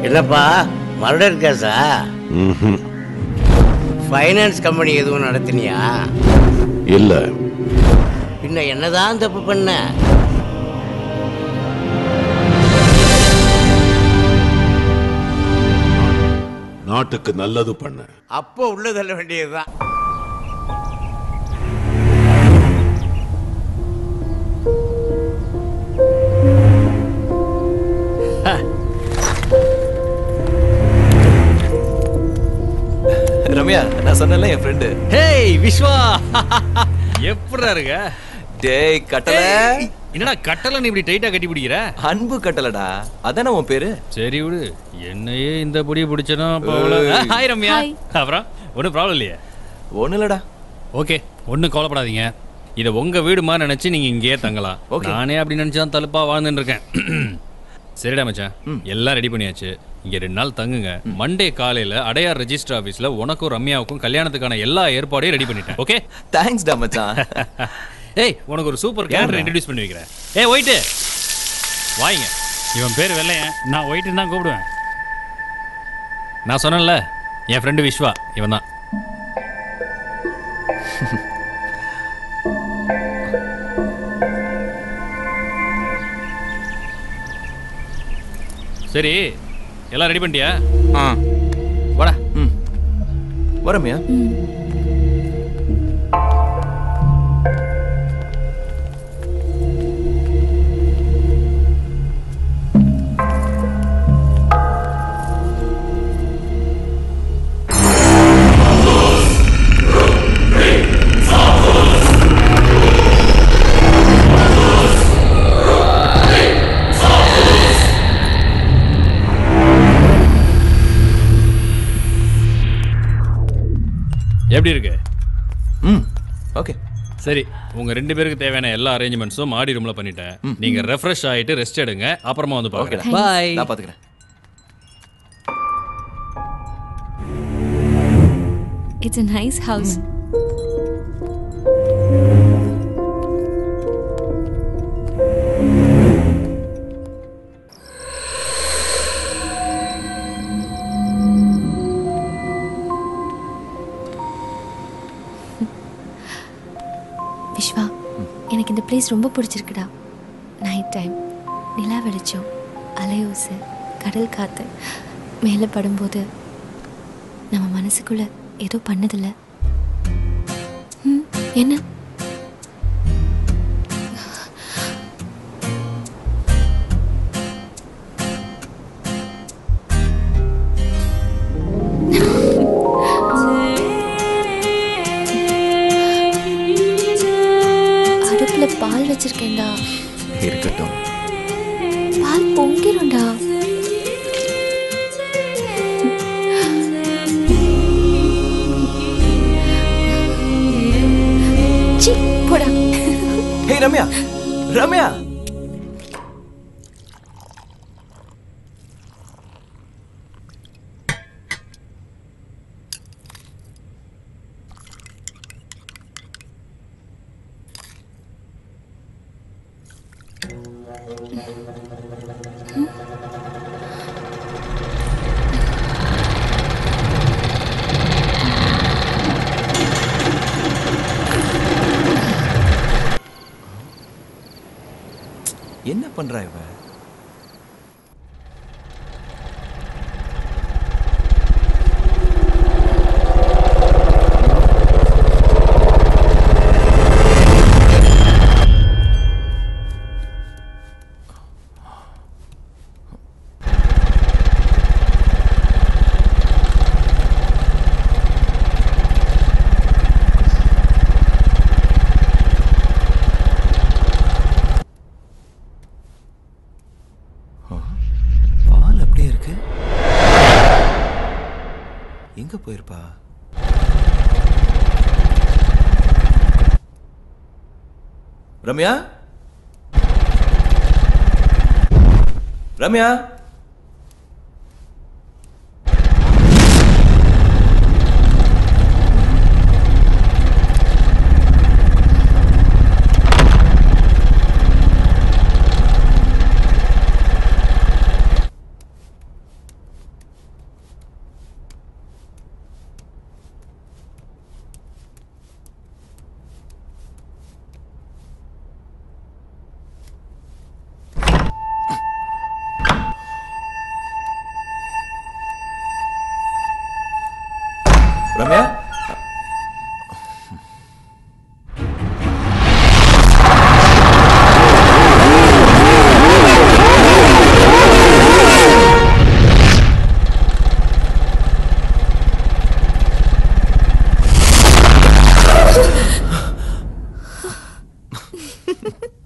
என்னப்பா மர்டர் கேஸா ம்ஹும். Finance company எதுவும் நடத்தினியா இல்ல பின்ன என்னதான் தப்பு பண்ண நாட்டுக்கு நல்லது பண்ண அப்போ உள்ள தள்ள வேண்டியதுதான் ரம்யா நான் சொன்னேன்ல என் ஃப்ரெண்டு ஹேய் விஸ்வா எப்படிடா இருக்க டேய் கட்டல ஏய், என்னடா கட்டல நீ இப்படி டைட்டா கட்டி பிடிக்கிற அன்பு கட்டலடா அதானே உன் பேரு சரி விடு என்னையே இந்த பொடி பிடிச்சனா ஏய். Hi Ramya Hi. அப்புறம் ஒன்றும் ப்ராப்ளம் இல்லையே ஒன்றும் இல்லடா ஓகே ஒன்றும் கவலைப்படாதீங்க இதை உங்க வீடு மாதிரி நினைச்சு நீங்க இங்கேயே தங்கலாம் Okay. நானே அப்படி நினைச்சு தான் தலுப்பா வாழ்ந்துட்டு இருக்கேன் சரிடா மச்சான் எல்லாம் ரெடி பண்ணியாச்சு இங்க ரெண்டு நாள் தங்குங்க மண்டே காலையில அடையார் ரெஜிஸ்டர் ஆபீஸ்ல உனக்கும் ரம்யாவுக்கும் கல்யாணத்துக்கான எல்லா ஏற்பாடையும் ரெடி பண்ணிட்டேன் ஓகே தேங்க்ஸ்டா மச்சான் ஏய் உனக்கு ஒரு சூப்பர் கேரக்டர் இன்ட்ரடியூஸ் பண்ணி வைக்கிறேன் ஏய் ஒயிட்டு வாங்க இவன் பேர் வெள்ளையன் நான் ஒயிட்டுன்னு தான் கூப்பிடுவேன் நான் சொன்னேன்ல என் ஃப்ரெண்டு விஸ்வா இவன் தான் சரி எல்லாம் ரெடி பண்ணிட்டியா ஆ வாடா ம் வா ரம்யா எப்படி இருக்கு ம் ஓகே சரி உங்க ரெண்டு பேருக்கு தேவையான எல்லா அரேஞ்ச்மெண்ட்ஸும் மாடி ரூம்ல பண்ணிட்டேன் நீங்க ரெஃப்ரெஷ் ஆயிட்டு ரெஸ்ட் எடுங்க அப்புறமா வந்து ஓகேடா பார்க்கலாம் பாய் நான் பாத்துக்கிறேன் it's a nice house Vishwa எனக்கு இந்த பிளேஸ் ரொம்ப பிடிச்சிருக்குடா நைட் டைம் நிலா வெளிச்சம் அலையோசு கடல் காற்று மேலே படும்போது நம்ம மனசுக்குள்ள ஏதோ பண்ணதில்ல ம், என்ன அடுப்புல பால் வச்சிருக்கேன்டா இருக்கட்டும் பால் பொங்கிரும்டா சி போடா ஹே ரம்யா ரம்யா என்ன பண்றா இவ பால் அப்படியே இருக்கு எங்க போயிருப்பா ரம்யா ரம்யா ஆ